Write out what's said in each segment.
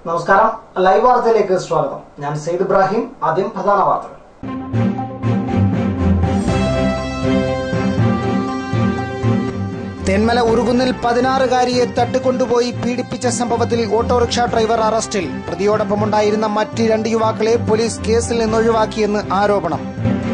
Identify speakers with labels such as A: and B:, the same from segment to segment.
A: നമസ്കാരം ലൈവ് വാർത്തയിലേക്ക് സ്വാഗതം ഞാൻ സെയ്ദ് ഇബ്രാഹിം ആദ്യം പ്രധാന വാർത്തകൾ തെന്മല ഉറുകുന്നിൽ പതിനാറുകാരിയെ തട്ടിക്കൊണ്ടുപോയി പീഡിപ്പിച്ച സംഭവത്തിൽ ഓട്ടോറിക്ഷ ഡ്രൈവർ അറസ്റ്റിൽ പ്രതിയോടൊപ്പമുണ്ടായിരുന്ന മറ്റ് രണ്ട് യുവാക്കളെ പോലീസ് കേസിൽ നിന്നൊഴിവാക്കിയെന്ന് ആരോപണം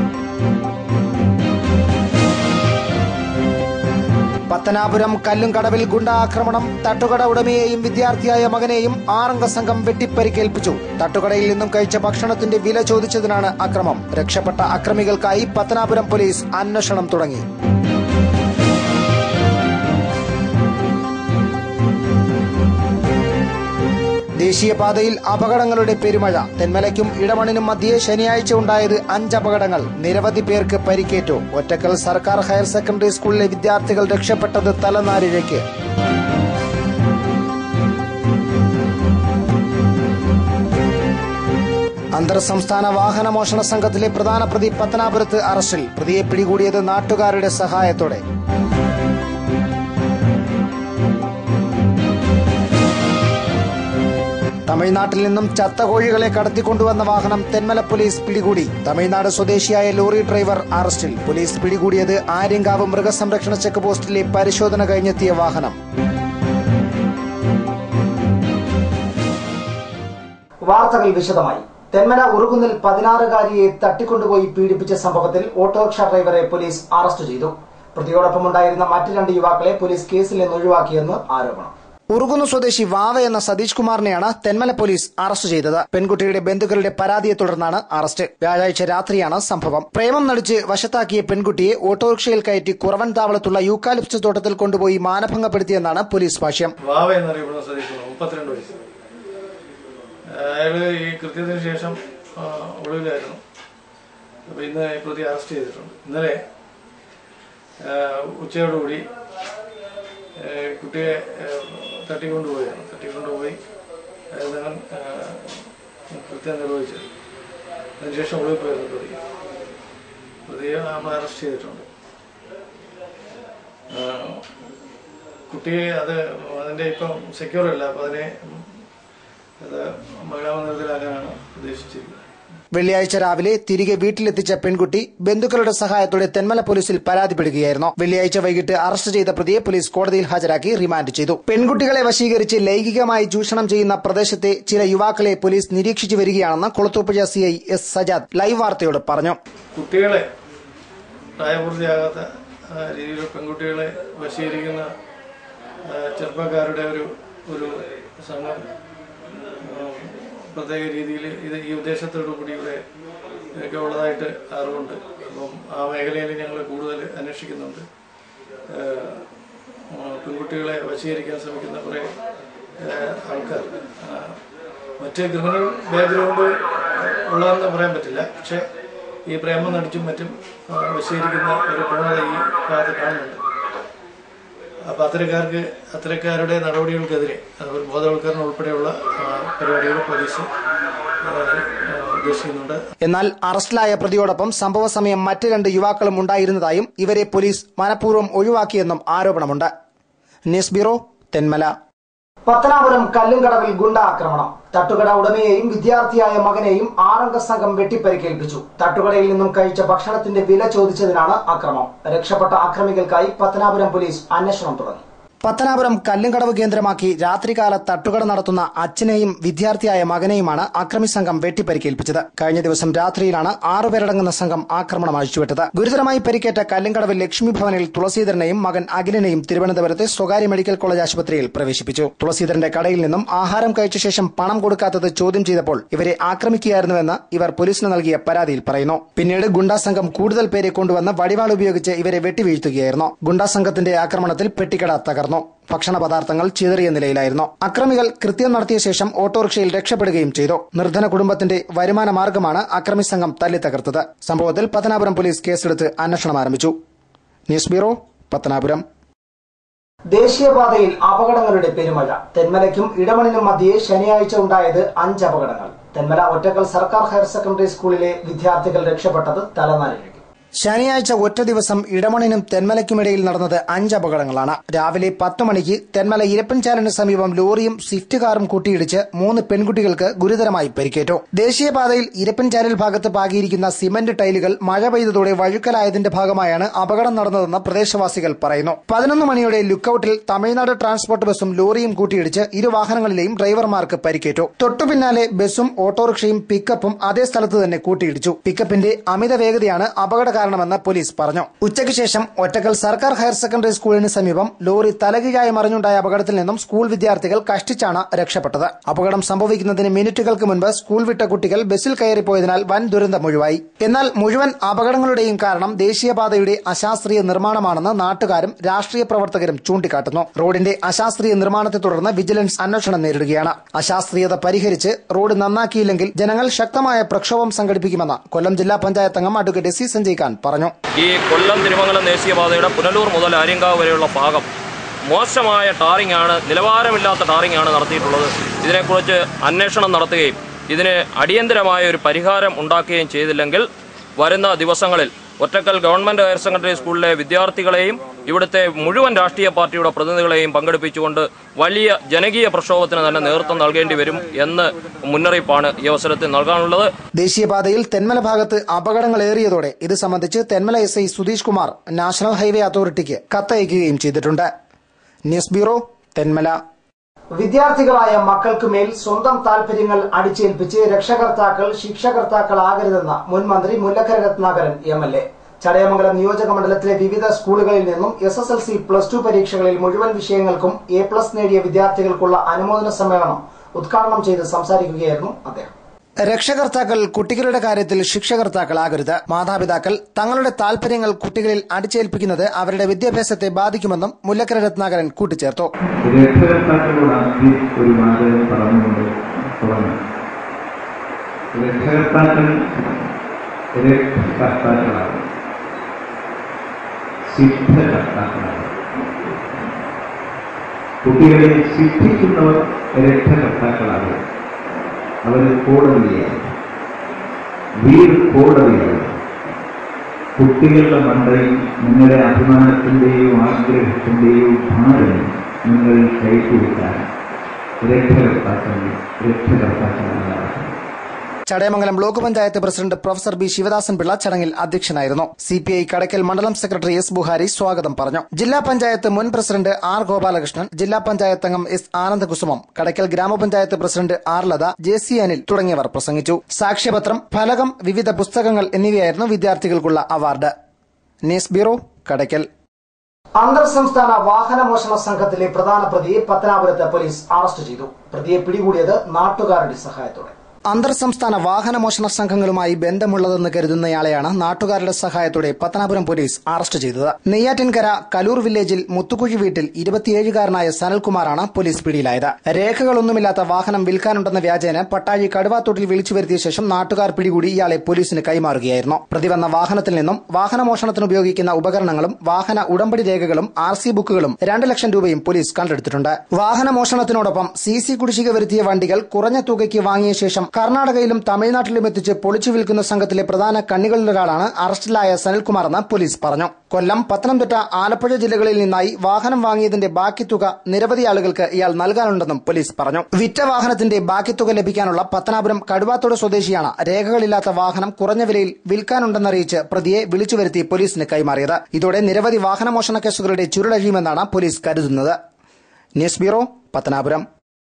A: പത്തനാപുരം കല്ലുംകടവിൽ ഗുണ്ടാക്രമണം തട്ടുകട ഉടമയെയും വിദ്യാർത്ഥിയായ മകനെയും ആറംഗ സംഘം വെട്ടിപ്പരിക്കേൽപ്പിച്ചു തട്ടുകടയിൽ നിന്നും കഴിച്ച ഭക്ഷണത്തിന്റെ വില ചോദിച്ചതിനാണ് അക്രമം രക്ഷപ്പെട്ട അക്രമികൾക്കായി പത്തനാപുരം പോലീസ് അന്വേഷണം തുടങ്ങി ദേശീയപാതയിൽ അപകടങ്ങളുടെ പെരുമഴ തെന്മലയ്ക്കും ഇടമണിനും മധ്യേ ശനിയാഴ്ച ഉണ്ടായത് അഞ്ച് അപകടങ്ങൾ നിരവധി പേർക്ക് പരിക്കേറ്റു ഒറ്റക്കൽ സർക്കാർ ഹയർ സെക്കൻഡറി സ്കൂളിലെ വിദ്യാർത്ഥികൾ രക്ഷപ്പെട്ടത് തലനാരിഴയ്ക്ക് അന്തർ സംസ്ഥാന വാഹന മോഷണ സംഘത്തിലെ പ്രധാന പ്രതി പത്തനാപുരത്ത് അറസ്റ്റിൽ പ്രതിയെ പിടികൂടിയത് നാട്ടുകാരുടെ സഹായത്തോടെ തമിഴ്നാട്ടിൽ നിന്നും ചത്ത കോഴികളെ കടത്തിക്കൊണ്ടുവന്ന വാഹനം തെന്മല പോലീസ് പിടികൂടി തമിഴ്നാട് സ്വദേശിയായ ലോറി ഡ്രൈവർ അറസ്റ്റിൽ പോലീസ് പിടികൂടിയത് ആര്യങ്കാവ് മൃഗസംരക്ഷണ ചെക്ക് പോസ്റ്റിലെ പരിശോധന കഴിഞ്ഞെത്തിയ വാഹനം വാർത്തകൾ വിശദമായി തെന്മല ഉറുകുന്നിൽ പതിനാറുകാരിയെ തട്ടിക്കൊണ്ടുപോയി പീഡിപ്പിച്ച സംഭവത്തിൽ ഓട്ടോറിക്ഷ ഡ്രൈവറെ പോലീസ് അറസ്റ്റ് ചെയ്തു പ്രതിയോടൊപ്പമുണ്ടായിരുന്ന മറ്റ് രണ്ട് യുവാക്കളെ പോലീസ് കേസിൽ നിന്ന് ഒഴിവാക്കിയെന്ന് ആരോപണം ഉറുകുന്നു സ്വദേശി വാവ എന്ന സതീഷ് കുമാറിനെയാണ് തെന്മല പോലീസ് അറസ്റ്റ് ചെയ്തത് പെൺകുട്ടിയുടെ ബന്ധുക്കളുടെ പരാതിയെ തുടർന്നാണ് അറസ്റ്റ് വ്യാഴാഴ്ച രാത്രിയാണ് സംഭവം പ്രേമം നടിച്ച് വശത്താക്കിയ പെൺകുട്ടിയെ ഓട്ടോറിക്ഷയിൽ കയറ്റി കുറവൻ താവളത്തുള്ള യൂക്കാലിപ്സ് തോട്ടത്തിൽ കൊണ്ടുപോയി മാനഭംഗപ്പെടുത്തിയെന്നാണ് പോലീസ് ഭാഷ്യം
B: വാവ എന്നറിയപ്പെടുന്ന സതീഷ് മുപ്പത്തിരണ്ട് വയസ്സ് അയാള് ഈ കൃത്യത്തിന് ശേഷം ആ, ഒളിവിലായിരുന്നു അപ്പോൾ ഇന്ന് ഈ പ്രതി അറസ്റ്റ് ചെയ്തിട്ടുണ്ട് ഇന്നലെ ആ, ഉച്ചയോടുകൂടി ആ, കുട്ടിയെ ആ, തട്ടിക്കൊണ്ടുപോയാണ് തട്ടിക്കൊണ്ടുപോയി അതിനവൻ കൃത്യം നിർവഹിച്ചത് അതിനുശേഷം ഒളിവിൽ പോയിരുന്നു പ്രതി പ്രതിയെ നമ്മൾ അറസ്റ്റ് ചെയ്തിട്ടുണ്ട് ആ, കുട്ടിയെ അത് അതിൻ്റെ ഇപ്പം സെക്യൂർ അല്ല അപ്പോൾ അതിനെ അത് മഹിളാമന്ദിരത്തിലാക്കാനാണ് ഉദ്ദേശിച്ചിരിക്കുന്നത്
A: വെള്ളിയാഴ്ച രാവിലെ തിരികെ വീട്ടിലെത്തിച്ച പെൺകുട്ടി ബന്ധുക്കളുടെ സഹായത്തോടെ തെന്മല പോലീസിൽ പരാതിപ്പെടുകയായിരുന്നു വെള്ളിയാഴ്ച വൈകിട്ട് അറസ്റ്റ് ചെയ്ത പ്രതിയെ പോലീസ് കോടതിയിൽ ഹാജരാക്കി റിമാൻഡ് ചെയ്തു പെൺകുട്ടികളെ വശീകരിച്ച് ലൈംഗികമായി ചൂഷണം ചെയ്യുന്ന പ്രദേശത്തെ ചില യുവാക്കളെ പോലീസ് നിരീക്ഷിച്ചു വരികയാണെന്ന് Kulathupuzha C I S Sajad live വാർത്തയോട് പറഞ്ഞു
B: കുട്ടികളെ പ്രായപൂർത്തിയാകാത്ത ആ, രീതിയിൽ പെൺകുട്ടികളെ വശീകരിക്കുന്ന ആ, ചെറുപ്പക്കാരുടെ ഒരു ഒരു സംഘം ആ, പ്രത്യേക രീതിയിൽ ഇത് ഈ ഉദ്ദേശത്തോടു കൂടി ഇവിടെ ഒക്കെ ഉള്ളതായിട്ട് അറിവുണ്ട് അപ്പം ആ മേഖലയിൽ ഞങ്ങൾ കൂടുതൽ അന്വേഷിക്കുന്നുണ്ട് ആ, ആ, പെൺകുട്ടികളെ വശീകരിക്കാൻ ശ്രമിക്കുന്ന കുറേ ആ, ആൾക്കാർ ആ, മറ്റ് ക്രിമിനൽ ബാക്ക്ഗ്രൗണ്ട് ഉള്ളതെന്ന് പറയാൻ പറ്റില്ല പക്ഷേ ഈ പ്രേമം നടിച്ചും മറ്റും ആ, വശീകരിക്കുന്ന ഒരു പ്രവണത ഈ ഭാഗത്ത് കാണുന്നുണ്ട് അപ്പോൾ അത്തരക്കാർക്ക് അത്തരക്കാരുടെ നടപടികൾക്കെതിരെ അതുപോലെ ബോധവൽക്കരണം ഉൾപ്പെടെയുള്ള ആ, പരിപാടികൾ പോലീസ് ആ, ആ, ഉദ്ദേശിക്കുന്നുണ്ട്
A: എന്നാൽ അറസ്റ്റിലായ പ്രതിയോടൊപ്പം സംഭവ സമയം മറ്റ് രണ്ട് യുവാക്കളും ഉണ്ടായിരുന്നതായും ഇവരെ പോലീസ് മനഃപൂർവ്വം ഒഴിവാക്കിയെന്നും ആരോപണമുണ്ട് ന്യൂസ് ബ്യൂറോ തെന്മല പത്തനാപുരം കല്ലുംകടവിൽ ഗുണ്ടാക്രമണം തട്ടുകട ഉടമയെയും വിദ്യാർത്ഥിയായ മകനെയും ആറംഗ സംഘം വെട്ടിപ്പരിക്കേൽപ്പിച്ചു തട്ടുകടയിൽ നിന്നും കഴിച്ച ഭക്ഷണത്തിന്റെ വില ചോദിച്ചതിനാണ് അക്രമം രക്ഷപ്പെട്ട അക്രമികൾക്കായി പത്തനാപുരം പോലീസ് അന്വേഷണം തുടങ്ങി പത്തനാപുരം കല്ലുംകടവ് കേന്ദ്രമാക്കി രാത്രികാല തട്ടുകട നടത്തുന്ന അച്ഛനെയും വിദ്യാർത്ഥിയായ മകനെയുമാണ് അക്രമി സംഘം വെട്ടിപ്പരിക്കേൽപ്പിച്ചത് കഴിഞ്ഞ ദിവസം രാത്രിയിലാണ് ആറുപേരടങ്ങുന്ന സംഘം ആക്രമണം അഴിച്ചുവിട്ടത് ഗുരുതരമായി പരിക്കേറ്റ കല്ലുംകടവ് ലക്ഷ്മി ഭവനിൽ തുളസീധരനെയും മകൻ അഖിലിനെയും തിരുവനന്തപുരത്തെ സ്വകാര്യ മെഡിക്കൽ കോളേജ് ആശുപത്രിയിൽ പ്രവേശിപ്പിച്ചു തുളസീധരന്റെ കടയിൽ നിന്നും ആഹാരം കഴിച്ച ശേഷം പണം കൊടുക്കാത്തത് ചോദ്യം ചെയ്തപ്പോൾ ഇവരെ ആക്രമിക്കുകയായിരുന്നുവെന്ന് ഇവർ പോലീസിന് നൽകിയ പരാതിയിൽ പറയുന്നു പിന്നീട് ഗുണ്ടാ സംഘം കൂടുതൽ പേരെ കൊണ്ടുവന്ന് വടിവാൾ ഉപയോഗിച്ച് ഇവരെ വെട്ടിവീഴ്ത്തുകയായിരുന്നു ഗുണ്ടാ സംഘത്തിന്റെ ആക്രമണത്തിൽ പെട്ടിക്കട തകർന്നു ഭക്ഷണ പദാർത്ഥങ്ങൾ ചിതറിയ നിലയിലായിരുന്നു അക്രമികൾ കൃത്യം നടത്തിയ ശേഷം ഓട്ടോറിക്ഷയിൽ രക്ഷപ്പെടുകയും ചെയ്തു നിർധന കുടുംബത്തിന്റെ വരുമാന മാർഗമാണ് അക്രമി സംഘം തല്ലി തകർത്തത് സംഭവത്തിൽ പത്തനാപുരം പോലീസ് കേസെടുത്ത് അന്വേഷണം ആരംഭിച്ചു ന്യൂസ് ബ്യൂറോ പത്തനാപുരം ദേശീയപാതയിൽ അപകടങ്ങളുടെ പെരുമഴ തെന്മലയ്ക്കും ഇടമണിനും മധ്യേ ശനിയാഴ്ച ഉണ്ടായത് അഞ്ച് അപകടങ്ങൾ തെന്മല ഒറ്റക്കൽ സർക്കാർ ഹയർ സെക്കൻഡറി സ്കൂളിലെ വിദ്യാർത്ഥികൾ രക്ഷപ്പെട്ടത് തലനാരിഴയ്ക്ക് ശനിയാഴ്ച ഒറ്റ ദിവസം ഇടമണിനും തെന്മലയ്ക്കുമിടയിൽ നടന്നത് അഞ്ച് അപകടങ്ങളാണ് രാവിലെ പത്ത് മണിക്ക് തെന്മല ഇരപ്പൻചാലിന് സമീപം ലോറിയും സ്വിഫ്റ്റ് കാറും കൂട്ടിയിടിച്ച് മൂന്ന് പെൺകുട്ടികൾക്ക് ഗുരുതരമായി പരിക്കേറ്റു ദേശീയപാതയിൽ ഇരപ്പൻചാലിൽ ഭാഗത്ത് പാകിയിരിക്കുന്ന സിമന്റ് ടൈലുകൾ മഴ പെയ്തതോടെ വഴുക്കലായതിന്റെ ഭാഗമായാണ് അപകടം നടന്നതെന്ന് പ്രദേശവാസികൾ പറയുന്നു പതിനൊന്ന് മണിയോടെ ലുക്കൌട്ടിൽ തമിഴ്നാട് ട്രാൻസ്പോർട്ട് ബസും ലോറിയും കൂട്ടിയിടിച്ച് ഇരു വാഹനങ്ങളിലെയും ഡ്രൈവർമാർക്ക് പരിക്കേറ്റു തൊട്ടുപിന്നാലെ ബസും ഓട്ടോറിക്ഷയും പിക്കപ്പും അതേ സ്ഥലത്ത് തന്നെ കൂട്ടിയിടിച്ചു പിക്കപ്പിന്റെ അമിത വേഗതയാണ് അപകട കാരണമെന്ന് പോലീസ് പറഞ്ഞു ഉച്ചയ്ക്ക് ശേഷം ഒറ്റക്കൽ സർക്കാർ ഹയർ സെക്കൻഡറി സ്കൂളിന് സമീപം ലോറി തലകീഴായി മറിഞ്ഞുണ്ടായ അപകടത്തിൽ നിന്നും സ്കൂൾ വിദ്യാർത്ഥികൾ കഷ്ടിച്ചാണ് രക്ഷപ്പെട്ടത് അപകടം സംഭവിക്കുന്നതിന് മിനിറ്റുകൾക്ക് മുൻപ് സ്കൂൾ വിട്ട കുട്ടികൾ ബസ്സിൽ കയറിപ്പോയതിനാൽ വൻ ദുരന്തം ഒഴിവായി എന്നാൽ മുഴുവൻ അപകടങ്ങളുടെയും കാരണം ദേശീയപാതയുടെ അശാസ്ത്രീയ നിർമ്മാണമാണെന്ന് നാട്ടുകാരും രാഷ്ട്രീയ പ്രവർത്തകരും ചൂണ്ടിക്കാട്ടുന്നു റോഡിന്റെ അശാസ്ത്രീയ നിർമ്മാണത്തെ തുടർന്ന് വിജിലൻസ് അന്വേഷണം നേരിടുകയാണ് അശാസ്ത്രീയത പരിഹരിച്ച് റോഡ് നന്നാക്കിയില്ലെങ്കിൽ ജനങ്ങൾ ശക്തമായ പ്രക്ഷോഭം സംഘടിപ്പിക്കുമെന്ന് കൊല്ലം ജില്ലാ പഞ്ചായത്ത് അംഗം അഡ്വക്കേറ്റ് സി സഞ്ജയ് ഖാൻ പറഞ്ഞു
C: ഈ കൊല്ലം തിരുമംഗലം ദേശീയപാതയുടെ പുനലൂർ മുതൽ ആര്യങ്കാവ് വരെയുള്ള ഭാഗം മോശമായ ടാറിംഗ് ആണ് നിലവാരമില്ലാത്ത ടാറിംഗ് ആണ് നടത്തിയിട്ടുള്ളത് ഇതിനെക്കുറിച്ച് അന്വേഷണം നടത്തുകയും ഇതിന് അടിയന്തരമായ ഒരു പരിഹാരം ഉണ്ടാക്കുകയും ചെയ്തില്ലെങ്കിൽ വരുന്ന ദിവസങ്ങളിൽ ഒറ്റക്കൽ ഗവൺമെന്റ് ഹയർ സെക്കൻഡറി സ്കൂളിലെ വിദ്യാർത്ഥികളെയും ഇവിടുത്തെ മുഴുവൻ രാഷ്ട്രീയ പാർട്ടിയുടെ പ്രതിനിധികളെയും പങ്കെടുപ്പിച്ചുകൊണ്ട് വലിയ ജനകീയ പ്രക്ഷോഭത്തിന് തന്നെ നേതൃത്വം നൽകേണ്ടി വരും എന്ന് മുന്നറിയിപ്പാണ് ഈ അവസരത്തിൽ നൽകാനുള്ളത്
A: ദേശീയപാതയിൽ തെന്മല ഭാഗത്ത് അപകടങ്ങൾ ഏറിയതോടെ ഇത് സംബന്ധിച്ച് Thenmala S I Sudheesh Kumar national highway അതോറിറ്റിക്ക് കത്തയക്കുകയും ചെയ്തിട്ടുണ്ട് ന്യൂസ് ബ്യൂറോ തെന്മല വിദ്യാർത്ഥികളായ മക്കൾക്ക് മേൽ സ്വന്തം താൽപര്യങ്ങൾ അടിച്ചേൽപ്പിച്ച് രക്ഷകർത്താക്കൾ ശിക്ഷകർത്താക്കളാകരുതെന്ന മുൻ മന്ത്രി Mullakkara Ratnakaran M L A Chadayamangalam നിയോജക മണ്ഡലത്തിലെ വിവിധ സ്കൂളുകളിൽ നിന്നും S S L C plus two പരീക്ഷകളിൽ മുഴുവൻ വിഷയങ്ങൾക്കും എ പ്ലസ് നേടിയ വിദ്യാർത്ഥികൾക്കുള്ള അനുമോദന സമ്മേളനം ഉദ്ഘാടനം ചെയ്ത് സംസാരിക്കുകയായിരുന്നു അദ്ദേഹം രക്ഷകർത്താക്കൾ കുട്ടികളുടെ കാര്യത്തിൽ ശിക്ഷകർത്താക്കളാകരുത് മാതാപിതാക്കൾ തങ്ങളുടെ താൽപര്യങ്ങൾ കുട്ടികളിൽ അടിച്ചേൽപ്പിക്കുന്നത് അവരുടെ വിദ്യാഭ്യാസത്തെ ബാധിക്കുമെന്നും മുല്ലക്കര രത്നാകരൻ കൂട്ടിച്ചേർത്തു
D: രക്ഷകർത്താക്കളോട് ആദ്യം ഒരു വാചകം പറഞ്ഞുകൊണ്ട് തുടങ്ങും രക്ഷകർത്താക്കൾ രക്ഷകർത്താക്കളാണ് സിദ്ധകർത്താക്കളാണ് കുട്ടികളെ ശിക്ഷിക്കുന്നവർ രക്ഷകർത്താക്കളാണ് അവർ കോടതിയാണ് വീർ കോടതിയാണ് കുട്ടികളുടെ മണ്ടയിൽ നിങ്ങളുടെ അഭിമാനത്തിന്റെയും ആഗ്രഹത്തിന്റെയും ഭാരം നിങ്ങൾ കയറ്റിവിട്ടാൽ രക്ഷകർത്താക്കൾ രക്ഷകർത്താക്കളാണ്
A: Chadayamangalam block panchayat president professor B Sivadasan Pillai ചടങ്ങിൽ അധ്യക്ഷനായിരുന്നു സിപിഐ കടക്കൽ മണ്ഡലം സെക്രട്ടറി എസ് ബുഹാരി സ്വാഗതം പറഞ്ഞു ജില്ലാ പഞ്ചായത്ത് മുൻ പ്രസിഡന്റ് ആർ ഗോപാലകൃഷ്ണൻ ജില്ലാ പഞ്ചായത്ത് അംഗം എസ് ആനന്ദകുസുമം കടക്കൽ ഗ്രാമപഞ്ചായത്ത് president R Latha J C Anil തുടങ്ങിയവർ പ്രസംഗിച്ചു സാക്ഷ്യപത്രം ഫലകം വിവിധ പുസ്തകങ്ങൾ എന്നിവയായിരുന്നു വിദ്യാർത്ഥികൾക്കുള്ള അവാർഡ് ന്യൂസ് ബ്യൂറോ കടക്കൽ അന്തർ സംസ്ഥാന വാഹന മോഷണ സംഘത്തിലെ പ്രധാന പ്രതിയെ പത്തനാപുരത്ത് പോലീസ് അറസ്റ്റ് ചെയ്തു പ്രതിയെ പിടികൂടിയത് നാട്ടുകാരുടെ സഹായത്തോടെ അന്തർ സംസ്ഥാന വാഹന മോഷണ സംഘങ്ങളുമായി ബന്ധമുള്ളതെന്ന് കരുതുന്നയാളെയാണ് നാട്ടുകാരുടെ സഹായത്തോടെ പത്തനാപുരം പോലീസ് അറസ്റ്റ് ചെയ്തത് നെയ്യാറ്റിൻകര കലൂർ വില്ലേജിൽ മുത്തുകുഴി വീട്ടിൽ ഇരുപത്തിയേഴുകാരനായ സനൽകുമാറാണ് പോലീസ് പിടിയിലായത് രേഖകളൊന്നുമില്ലാത്ത വാഹനം വിൽക്കാനുണ്ടെന്ന വ്യാജേന പട്ടാഴി കടുവാത്തോട്ടിൽ വിളിച്ചു വരുത്തിയ ശേഷം നാട്ടുകാർ പിടികൂടി ഇയാളെ പോലീസിന് കൈമാറുകയായിരുന്നു പ്രതി വന്ന വാഹനത്തിൽ നിന്നും വാഹന മോഷണത്തിന് ഉപയോഗിക്കുന്ന ഉപകരണങ്ങളും വാഹന ഉടമ്പടി രേഖകളും ആർ സി ബുക്കുകളും രണ്ട് ലക്ഷം രൂപയും പോലീസ് കണ്ടെടുത്തിട്ടുണ്ട് വാഹന മോഷണത്തിനോടൊപ്പം സി സി കുടിശ്ശിക വരുത്തിയ വണ്ടികൾ കുറഞ്ഞ തുകയ്ക്ക് വാങ്ങിയ ശേഷം കർണാടകയിലും തമിഴ്നാട്ടിലും എത്തിച്ച് പൊളിച്ചു വിൽക്കുന്ന സംഘത്തിലെ പ്രധാന കണ്ണികളിലൊരാളാണ് അറസ്റ്റിലായ സനൽകുമാർ എന്ന് പോലീസ് പറഞ്ഞു കൊല്ലം പത്തനംതിട്ട ആലപ്പുഴ ജില്ലകളിൽ നിന്നായി വാഹനം വാങ്ങിയതിന്റെ ബാക്കി തുക നിരവധി ആളുകൾക്ക് ഇയാൾ നൽകാനുണ്ടെന്നും പോലീസ് പറഞ്ഞു വിറ്റ വാഹനത്തിന്റെ ബാക്കി തുക ലഭിക്കാനുള്ള പത്തനാപുരം കടുവാത്തോട് സ്വദേശിയാണ് രേഖകളില്ലാത്ത വാഹനം കുറഞ്ഞ വിലയിൽ വിൽക്കാനുണ്ടെന്നറിയിച്ച് പ്രതിയെ വിളിച്ചു വരുത്തി പോലീസിന് കൈമാറിയത് ഇതോടെ നിരവധി വാഹനമോഷണ കേസുകളുടെ ചുരുളഴിയുമെന്നാണ് പോലീസ് കരുതുന്നത് ന്യൂസ് ബ്യൂറോ പത്തനാപുരം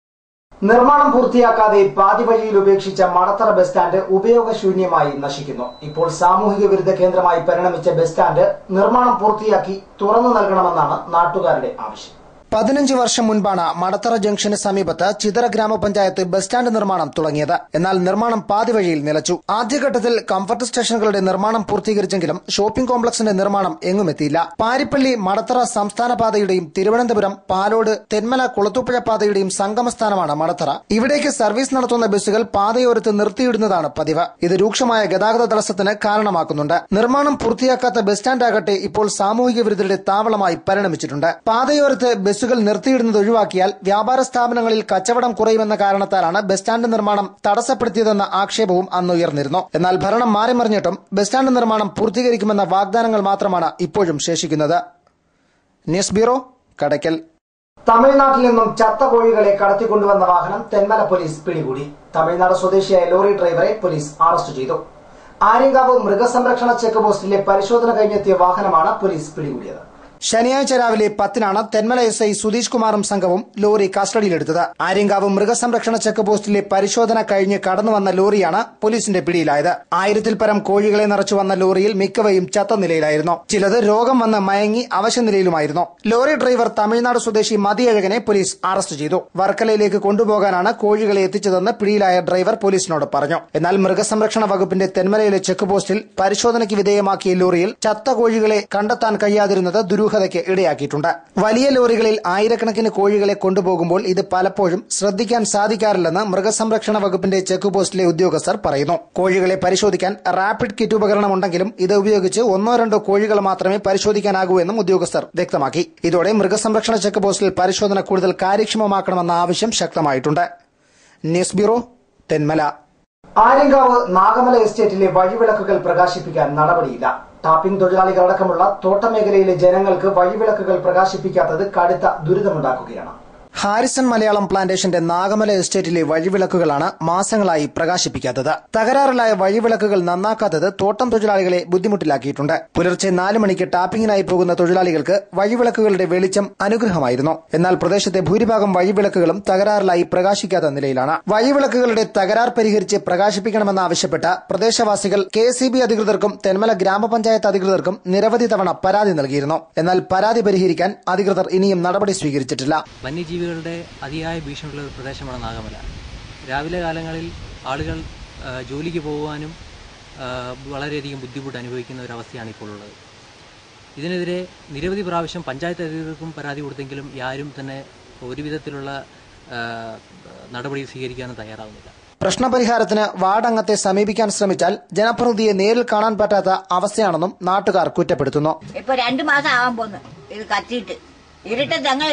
A: നിർമ്മാണം പൂർത്തിയാക്കാതെ പാതി വഴിയിൽ ഉപേക്ഷിച്ച മടത്തറ ബസ് സ്റ്റാൻഡ് ഉപയോഗശൂന്യമായി നശിക്കുന്നു ഇപ്പോൾ സാമൂഹിക വിരുദ്ധ കേന്ദ്രമായി പരിണമിച്ച ബസ് സ്റ്റാൻഡ് നിർമ്മാണം പൂർത്തിയാക്കി തുറന്നു നൽകണമെന്നാണ് നാട്ടുകാരുടെ ആവശ്യം പതിനഞ്ച് വർഷം മുൻപാണ് മടത്തറ ജംഗ്ഷന് സമീപത്ത് ചിതറ ഗ്രാമപഞ്ചായത്ത് ബസ് സ്റ്റാൻഡ് നിർമ്മാണം തുടങ്ങിയത് എന്നാൽ നിർമ്മാണം പാതി വഴിയിൽ നിലച്ചു ആദ്യഘട്ടത്തിൽ കംഫർട്ട് സ്റ്റേഷനുകളുടെ നിർമ്മാണം പൂർത്തീകരിച്ചെങ്കിലും ഷോപ്പിംഗ് കോംപ്ലക്സിന്റെ നിർമ്മാണം എങ്ങുമെത്തിയില്ല പാരിപ്പള്ളി മടത്തറ സംസ്ഥാന പാതയുടെയും തിരുവനന്തപുരം പാലോട് തെന്മല കുളത്തൂപ്പുഴ പാതയുടെയും സംഗമസ്ഥാനമാണ് മടത്തറ ഇവിടേക്ക് സർവീസ് നടത്തുന്ന ബസ്സുകൾ പാതയോരത്ത് നിർത്തിയിടുന്നതാണ് പതിവ് ഇത് രൂക്ഷമായ ഗതാഗത തടസ്സത്തിന് കാരണമാക്കുന്നുണ്ട് നിർമ്മാണം പൂർത്തിയാക്കാത്ത ബസ് സ്റ്റാൻഡ് ആകട്ടെ ഇപ്പോൾ സാമൂഹിക വിരുദ്ധരുടെ താവളമായി പരിണമിച്ചിട്ടുണ്ട് പാതയോരത്ത് ബസ് ബസ്സുകൾ നിർത്തിയിടുന്നത് ഒഴിവാക്കിയാൽ വ്യാപാര സ്ഥാപനങ്ങളിൽ കച്ചവടം കുറയുമെന്ന കാരണത്താലാണ് ബസ് സ്റ്റാൻഡ് നിർമ്മാണം തടസ്സപ്പെടുത്തിയതെന്ന ആക്ഷേപവും അന്ന് ഉയർന്നിരുന്നു എന്നാൽ ഭരണം മാറിമറിഞ്ഞിട്ടും ബസ് സ്റ്റാൻഡ് നിർമ്മാണം പൂർത്തീകരിക്കുമെന്ന വാഗ്ദാനങ്ങൾ മാത്രമാണ് ഇപ്പോഴും ശേഷിക്കുന്നത് ന്യൂസ് ബ്യൂറോ കടയ്ക്കൽ തമിഴ്നാട്ടിൽ നിന്നും ചത്ത കോഴികളെ കടത്തിക്കൊണ്ടുവന്ന വാഹനം തെന്മല പോലീസ് പിടികൂടി തമിഴ്നാട് സ്വദേശിയായ ലോറി ഡ്രൈവറെ പോലീസ് അറസ്റ്റ് ചെയ്തു ആര്യങ്കാവ് മൃഗസംരക്ഷണ ചെക്ക് പോസ്റ്റിലെ പരിശോധന കഴിഞ്ഞെത്തിയ വാഹനമാണ് പോലീസ് പിടികൂടിയത് ശനിയാഴ്ച രാവിലെ പത്തിനാണ് തെന്മല എസ് ഐ സുധീഷ് കുമാറും സംഘവും ലോറി കസ്റ്റഡിയിലെടുത്തത് ആര്യങ്കാവ് മൃഗസംരക്ഷണ ചെക്ക് പോസ്റ്റിലെ പരിശോധന കഴിഞ്ഞ് കടന്നു വന്ന ലോറിയാണ് പോലീസിന്റെ പിടിയിലായത് ആയിരത്തിൽ പരം കോഴികളെ നിറച്ചു വന്ന ലോറിയിൽ മിക്കവയും ചത്ത നിലയിലായിരുന്നു ചിലത് രോഗം വന്ന് മയങ്ങി അവശനിലയിലുമായിരുന്നു ലോറി ഡ്രൈവർ തമിഴ്നാട് സ്വദേശി മതിയഴകനെ പോലീസ് അറസ്റ്റ് ചെയ്തു വർക്കലയിലേക്ക് കൊണ്ടുപോകാനാണ് കോഴികളെ എത്തിച്ചതെന്ന് പിടിയിലായ ഡ്രൈവർ പോലീസിനോട് പറഞ്ഞു എന്നാൽ മൃഗസംരക്ഷണ വകുപ്പിന്റെ തെന്മലയിലെ ചെക്ക് പോസ്റ്റിൽ പരിശോധനയ്ക്ക് വിധേയമാക്കിയ ലോറിയിൽ ചത്ത കോഴികളെ കണ്ടെത്താൻ കഴിയാതിരുന്നത് ദുരൂഹതയ്ക്ക് ഇടയാക്കിയിട്ടുണ്ട് വലിയ ലോറികളിൽ ആയിരക്കണക്കിന് കോഴികളെ കൊണ്ടുപോകുമ്പോൾ ഇത് പലപ്പോഴും ശ്രദ്ധിക്കാൻ സാധിക്കാറില്ലെന്ന് മൃഗസംരക്ഷണ വകുപ്പിന്റെ ചെക്ക് പോസ്റ്റിലെ ഉദ്യോഗസ്ഥർ പറയുന്നു കോഴികളെ പരിശോധിക്കാൻ റാപ്പിഡ് കിറ്റ് ഉപകരണം ഉണ്ടെങ്കിലും ഇത് ഉപയോഗിച്ച് ഒന്നോ രണ്ടോ കോഴികൾ മാത്രമേ പരിശോധിക്കാനാകൂ എന്നും ഉദ്യോഗസ്ഥർ വ്യക്തമാക്കി ഇതോടെ മൃഗസംരക്ഷണ ചെക്ക് പോസ്റ്റിൽ പരിശോധന കൂടുതൽ കാര്യക്ഷമമാക്കണമെന്ന ആവശ്യം ശക്തമായിട്ടുണ്ട് ന്യൂസ് ബ്യൂറോ തെന്മല ആര്യങ്കാവ് നാഗമല എസ്റ്റേറ്റിലെ വഴിവിളക്കുകൾ പ്രകാശിപ്പിക്കാൻ നടപടിയില്ല ടാപ്പിംഗ് തൊഴിലാളികളടക്കമുള്ള തോട്ടമേഖലയിലെ ജനങ്ങൾക്ക് വഴിവിളക്കുകൾ പ്രകാശിപ്പിക്കാത്തത് കടുത്ത ദുരിതമുണ്ടാക്കുകയാണ് ഹാരിസൺ മലയാളം പ്ലാന്റേഷന്റെ നാഗമല എസ്റ്റേറ്റിലെ വഴിവിളക്കുകളാണ് മാസങ്ങളായി പ്രകാശിപ്പിക്കാത്തത് തകരാറിലായ വഴിവിളക്കുകൾ നന്നാക്കാത്തത് തോട്ടം തൊഴിലാളികളെ ബുദ്ധിമുട്ടിലാക്കിയിട്ടുണ്ട് പുലർച്ചെ നാല് മണിക്ക് ടാപ്പിംഗിനായി പോകുന്ന തൊഴിലാളികൾക്ക് വഴിവിളക്കുകളുടെ വെളിച്ചം അനുഗ്രഹമായിരുന്നു എന്നാൽ പ്രദേശത്തെ ഭൂരിഭാഗം വഴിവിളക്കുകളും തകരാറിലായി പ്രകാശിക്കാത്ത നിലയിലാണ് വഴിവിളക്കുകളുടെ തകരാർ പരിഹരിച്ച് പ്രകാശിപ്പിക്കണമെന്നാവശ്യപ്പെട്ട പ്രദേശവാസികൾ കെ അധികൃതർക്കും തെന്മല ഗ്രാമപഞ്ചായത്ത് അധികൃതർക്കും നിരവധി തവണ പരാതി നൽകിയിരുന്നു എന്നാൽ പരാതി പരിഹരിക്കാൻ അധികൃതർ ഇനിയും നടപടി സ്വീകരിച്ചിട്ടില്ല
E: വന്യജീവികളുടെ അതിയായ ഭീഷണിയുള്ള ഒരു പ്രദേശമാണ് നാഗമല രാവിലെ കാലങ്ങളിൽ ആളുകൾ ആ, ജോലിക്ക് പോകുവാനും ആ, വളരെയധികം ബുദ്ധിമുട്ട് അനുഭവിക്കുന്ന ഒരു അവസ്ഥയാണ് ഇപ്പോൾ ഉള്ളത് ഇതിനെതിരെ നിരവധി പ്രാവശ്യം പഞ്ചായത്ത് അധികൃതർക്കും പരാതി കൊടുത്തെങ്കിലും ആരും തന്നെ ഒരു വിധത്തിലുള്ള ആ, നടപടി സ്വീകരിക്കാനും തയ്യാറാവുന്നില്ല
A: പ്രശ്നപരിഹാരത്തിന് വാർഡംഗത്തെ സമീപിക്കാൻ ശ്രമിച്ചാൽ ജനപ്രതിനിധിയെ നേരിൽ കാണാൻ പറ്റാത്ത അവസ്ഥയാണെന്നും നാട്ടുകാർ കുറ്റപ്പെടുത്തുന്നു
F: ഇപ്പൊ രണ്ടു മാസം ആവാൻ പോന്നു ഇത് കത്തിയിട്ട് ഇരുട്ടത്ത് ഞങ്ങൾ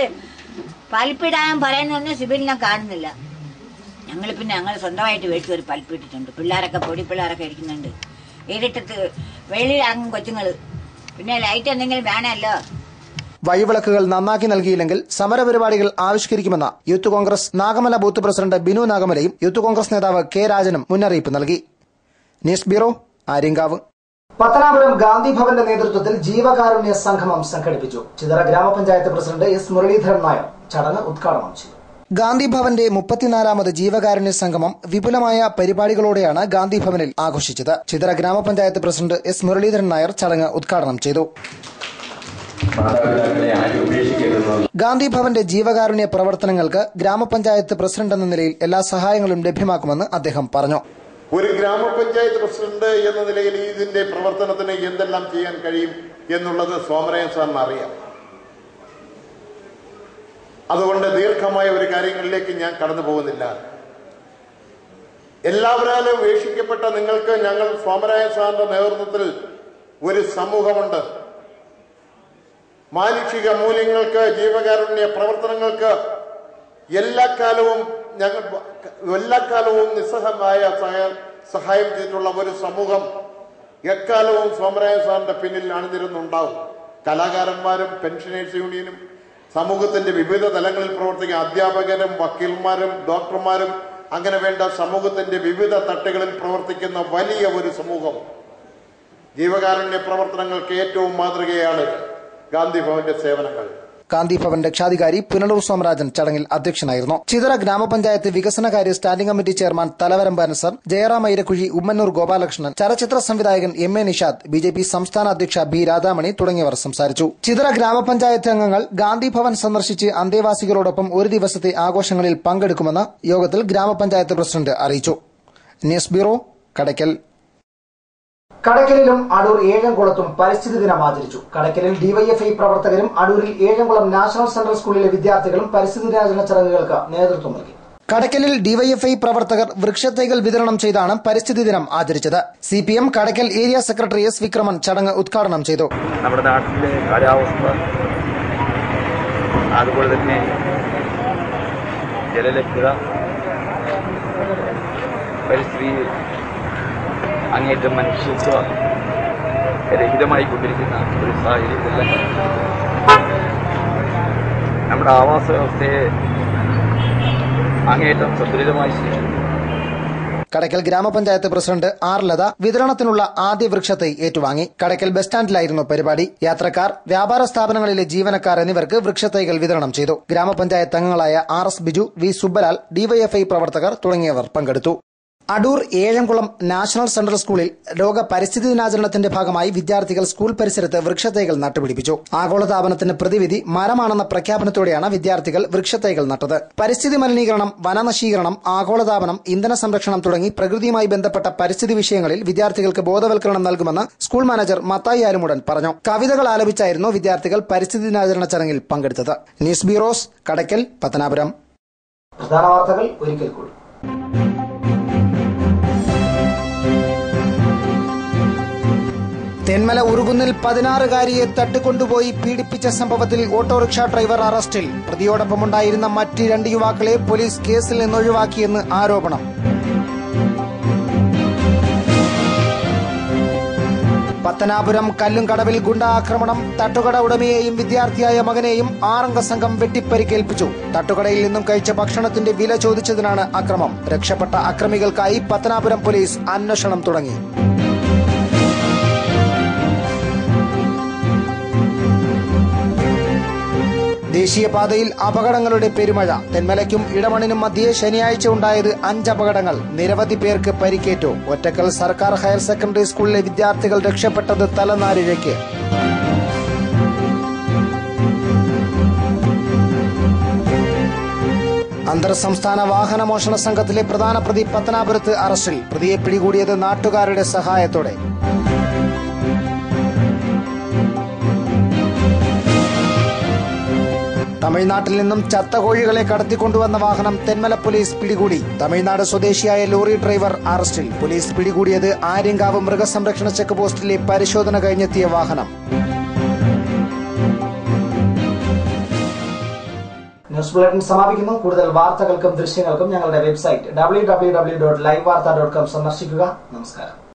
F: പൽപ്പിടാൻ പറയുന്നൊന്നും സിബിലിനെ കാണുന്നില്ല ഞങ്ങൾ പിന്നെ ഞങ്ങൾ സ്വന്തമായിട്ട് മേടിച്ച് ഒരു പൽപ്പിട്ടിട്ടുണ്ട് പിള്ളേരൊക്കെ പൊടി പിള്ളേരൊക്കെ ഇരിക്കുന്നുണ്ട് ഇരുട്ടത്ത് വെളിയിലിറങ്ങും കൊച്ചുങ്ങൾ പിന്നെ ലൈറ്റ് എന്തെങ്കിലും വേണമല്ലോ
A: വഴിവിളക്കുകൾ നന്നാക്കി നൽകിയില്ലെങ്കിൽ സമരപരിപാടികൾ ആവിഷ്കരിക്കുമെന്ന് യൂത്ത് കോൺഗ്രസ് നാഗമല ബൂത്ത് പ്രസിഡന്റ് ബിനു നാഗമലയും യൂത്ത് കോൺഗ്രസ് നേതാവ് കെ രാജനും മുന്നറിയിപ്പ് നൽകി ന്യൂസ് ബ്യൂറോ ആര്യങ്കാവ് പത്തനാപുരം ഗാന്ധി ഭവന്റെ നേതൃത്വത്തിൽ ജീവകാരുണ്യ സംഗമം സംഘടിപ്പിച്ചു ചിതറ ഗ്രാമപഞ്ചായത്ത് പ്രസിഡന്റ് എസ് മുരളീധരൻ നായർ ചടങ്ങ് ഉദ്ഘാടനം ചെയ്തു ഗാന്ധി ഭവന്റെ മുപ്പത്തിനാലാമത് ജീവകാരുണ്യ സംഗമം വിപുലമായ പരിപാടികളോടെയാണ് ഗാന്ധി ഭവനിൽ ആഘോഷിച്ചത് ചിതറ ഗ്രാമപഞ്ചായത്ത് പ്രസിഡന്റ് എസ് മുരളീധരൻ നായർ ചടങ്ങ് ഉദ്ഘാടനം ചെയ്തു
G: മാതാപിതാക്കളെ ആരും ഉപേക്ഷിക്കരുതെന്നുള്ള
A: ഗാന്ധി ഭവന്റെ ജീവകാരുണ്യ പ്രവർത്തനങ്ങൾക്ക് ഗ്രാമപഞ്ചായത്ത് പ്രസിഡന്റ് എന്ന നിലയിൽ എല്ലാ സഹായങ്ങളും ലഭ്യമാക്കുമെന്ന് അദ്ദേഹം പറഞ്ഞു
H: ഒരു ഗ്രാമപഞ്ചായത്ത് പ്രസിഡന്റ് എന്ന നിലയിൽ ഇതിന്റെ പ്രവർത്തനത്തിന് എന്തെല്ലാം ചെയ്യാൻ കഴിയും എന്നുള്ളത് സോമരയൻ സാറിന് അറിയാം അതുകൊണ്ട് ദീർഘമായ ഒരു കാര്യങ്ങളിലേക്ക് ഞാൻ കടന്നു പോകുന്നില്ല എല്ലാവരാലും വീക്ഷിക്കപ്പെട്ട നിങ്ങൾക്ക് ഞങ്ങൾ സോമരായൻ സാറിന്റെ നേതൃത്വത്തിൽ ഒരു സമൂഹമുണ്ട് മാനുഷിക മൂല്യങ്ങൾക്ക് ജീവകാരുണ്യ പ്രവർത്തനങ്ങൾക്ക് എല്ലാ കാലവും ഞങ്ങൾ എല്ലാ കാലവും നിസ്സഹമായ സഹായം സഹായം ചെയ്തിട്ടുള്ള ഒരു സമൂഹം എക്കാലവും സോമരായ സാറിന്റെ പിന്നിൽ അണിനിരുന്നുണ്ടാവും കലാകാരന്മാരും പെൻഷനേഴ്സ് യൂണിയനും സമൂഹത്തിന്റെ വിവിധ തലങ്ങളിൽ പ്രവർത്തിക്കുന്ന അധ്യാപകരും വക്കീൽമാരും ഡോക്ടർമാരും അങ്ങനെ വേണ്ട സമൂഹത്തിന്റെ വിവിധ തട്ടുകളിൽ പ്രവർത്തിക്കുന്ന വലിയ ഒരു സമൂഹം ജീവകാരുണ്യ പ്രവർത്തനങ്ങൾക്ക് ഏറ്റവും മാതൃകയാണ് ഗാന്ധി ഭവന്റെ സേവനങ്ങൾ
A: ഗാന്ധി ഭവൻ രക്ഷാധികാരി പുനലൂർ സോമരാജൻ ചടങ്ങിൽ അധ്യക്ഷനായിരുന്നു ചിതറ ഗ്രാമപഞ്ചായത്ത് വികസനകാര്യ standing committee chairman Thalavaramb Ansar Jayaram Airakuzhi Ummannoor Gopalakrishnan ചലച്ചിത്ര സംവിധായകൻ M A Nishad B J P സംസ്ഥാന അധ്യക്ഷ ബി രാധാമണി തുടങ്ങിയവർ സംസാരിച്ചു ചിതറ ഗ്രാമപഞ്ചായത്ത് അംഗങ്ങൾ ഗാന്ധി ഭവൻ സന്ദർശിച്ച് അന്തേവാസികളോടൊപ്പം ഒരു ദിവസത്തെ ആഘോഷങ്ങളിൽ പങ്കെടുക്കുമെന്ന് യോഗത്തിൽ ഗ്രാമപഞ്ചായത്ത് പ്രസിഡന്റ് അറിയിച്ചു ന്യൂസ് ബ്യൂറോ കടയ്ക്കൽ കടയ്ക്കലിലും അടൂർ ഏഴംകുളത്തും പരിസ്ഥിതി ദിനം ആചരിച്ചു കടയ്ക്കലിൽ ഡിവൈഎഫ്ഐ പ്രവർത്തകരും അടൂരിൽ ഏഴംകുളം നാഷണൽ സെൻട്രൽ സ്കൂളിലെ വിദ്യാർത്ഥികളും പരിസ്ഥിതി ദിനാചരണ ചടങ്ങുകൾക്ക് നേതൃത്വം നൽകി കടയ്ക്കലിൽ ഡിവൈഎഫ്ഐ പ്രവർത്തകർ വൃക്ഷത്തൈകൾ വിതരണം ചെയ്താണ് പരിസ്ഥിതി ദിനം ആചരിച്ചത് C P M Kadakkal area secretary S Vikraman ചടങ്ങ് ഉദ്ഘാടനം ചെയ്തു
I: നമ്മുടെ നാട്ടിലെ കാലാവസ്ഥ
G: അതുപോലെ തന്നെ ജലലഭ്യത പരിസ്ഥിതി അങ്ങേറ്റം മനുഷ്യത്വ രഹിതമായി കൊണ്ടിരിക്കുന്ന ഒരു സാഹചര്യത്തിൽ നമ്മുടെ ആവാസ വ്യവസ്ഥയെ അങ്ങേയറ്റം സന്തുലിതമായി സൂക്ഷിക്കുന്നു
A: കടയ്ക്കൽ ഗ്രാമപഞ്ചായത്ത് പ്രസിഡന്റ് ആർ ലത വിതരണത്തിനുള്ള ആദ്യ വൃക്ഷത്തൈ ഏറ്റുവാങ്ങി കടയ്ക്കൽ ബസ് സ്റ്റാൻഡിലായിരുന്നു പരിപാടി യാത്രക്കാർ വ്യാപാര സ്ഥാപനങ്ങളിലെ ജീവനക്കാർ എന്നിവർക്ക് വൃക്ഷത്തൈകൾ വിതരണം ചെയ്തു ഗ്രാമപഞ്ചായത്ത് അംഗങ്ങളായ R S Biju V Subalal DYFI പ്രവർത്തകർ തുടങ്ങിയവർ പങ്കെടുത്തു അടൂർ ഏഴംകുളം നാഷണൽ സെൻട്രൽ സ്കൂളിൽ ലോക പരിസ്ഥിതി ദിനാചരണത്തിന്റെ ഭാഗമായി വിദ്യാർത്ഥികൾ സ്കൂൾ പരിസരത്ത് വൃക്ഷത്തൈകൾ നട്ടുപിടിപ്പിച്ചു ആഗോളതാപനത്തിന് പ്രതിവിധി മരമാണെന്ന പ്രഖ്യാപനത്തോടെയാണ് വിദ്യാർത്ഥികൾ വൃക്ഷത്തൈകൾ നട്ടത് പരിസ്ഥിതി മലിനീകരണം വനനശീകരണം ആഗോളതാപനം ഇന്ധന സംരക്ഷണം തുടങ്ങി പ്രകൃതിയുമായി ബന്ധപ്പെട്ട പരിസ്ഥിതി വിഷയങ്ങളിൽ വിദ്യാർത്ഥികൾക്ക് ബോധവൽക്കരണം നൽകുമെന്ന് സ്കൂൾ മാനേജർ മത്തായി ആലുമുടൻ പറഞ്ഞു കവിതകൾ ആലപിച്ചായിരുന്നു വിദ്യാർത്ഥികൾ പരിസ്ഥിതി ദിനാചരണ ചടങ്ങിൽ പങ്കെടുത്തത് ന്യൂസ് ബ്യൂറോസ് കടയ്ക്കൽ പത്തനാപുരം പ്രധാന വാർത്തകൾ ഒരിക്കൽ കൂടി തെന്മല ഉറുകുന്നിൽ പതിനാറുകാരിയെ തട്ടിക്കൊണ്ടുപോയി പീഡിപ്പിച്ച സംഭവത്തിൽ ഓട്ടോറിക്ഷ ഡ്രൈവർ അറസ്റ്റിൽ പ്രതിയോടൊപ്പമുണ്ടായിരുന്ന മറ്റ് രണ്ട് യുവാക്കളെ പോലീസ് കേസിൽ നിന്നൊഴിവാക്കിയെന്ന് ആരോപണം പത്തനാപുരം കല്ലുംകടവിൽ ഗുണ്ടാക്രമണം തട്ടുകട ഉടമയെയും വിദ്യാർത്ഥിയായ മകനെയും ആറംഗ സംഘം വെട്ടിപ്പരിക്കേൽപ്പിച്ചു തട്ടുകടയിൽ നിന്നും കഴിച്ച ഭക്ഷണത്തിന്റെ വില ചോദിച്ചതിനാണ് അക്രമം രക്ഷപ്പെട്ട അക്രമികൾക്കായി പത്തനാപുരം പോലീസ് അന്വേഷണം തുടങ്ങി ദേശീയപാതയിൽ അപകടങ്ങളുടെ പെരുമഴ തെന്മലയ്ക്കും ഇടമണിനും മധ്യേ ശനിയാഴ്ച ഉണ്ടായത് അഞ്ച് അപകടങ്ങൾ നിരവധി പേർക്ക് പരിക്കേറ്റു ഒറ്റക്കൽ സർക്കാർ ഹയർ സെക്കൻഡറി സ്കൂളിലെ വിദ്യാർത്ഥികൾ രക്ഷപ്പെട്ടത് തലനാരിഴയ്ക്ക് അന്തർ സംസ്ഥാന വാഹന മോഷണ സംഘത്തിലെ പ്രധാന പ്രതി പത്തനാപുരത്ത് അറസ്റ്റിൽ പ്രതിയെ പിടികൂടിയത് നാട്ടുകാരുടെ സഹായത്തോടെ തമിഴ്നാട്ടിൽ നിന്നും ചത്ത കോഴികളെ കടത്തിക്കൊണ്ടുവന്ന വാഹനം തെന്മല പോലീസ് പിടികൂടി തമിഴ്നാട് സ്വദേശിയായ ലോറി ഡ്രൈവർ അറസ്റ്റിൽ പോലീസ് പിടികൂടിയത് ആര്യങ്കാവ് മൃഗസംരക്ഷണ ചെക്ക് പോസ്റ്റിലെ പരിശോധന കഴിഞ്ഞെത്തിയ വാഹനം ന്യൂസ് ബുള്ളറ്റിൻ സമാപിക്കുന്നു കൂടുതൽ വാർത്തകൾക്കും ദൃശ്യങ്ങൾക്കും ഞങ്ങളുടെ website W W W dot live Varttha dot com സന്ദർശിക്കുക നമസ്കാരം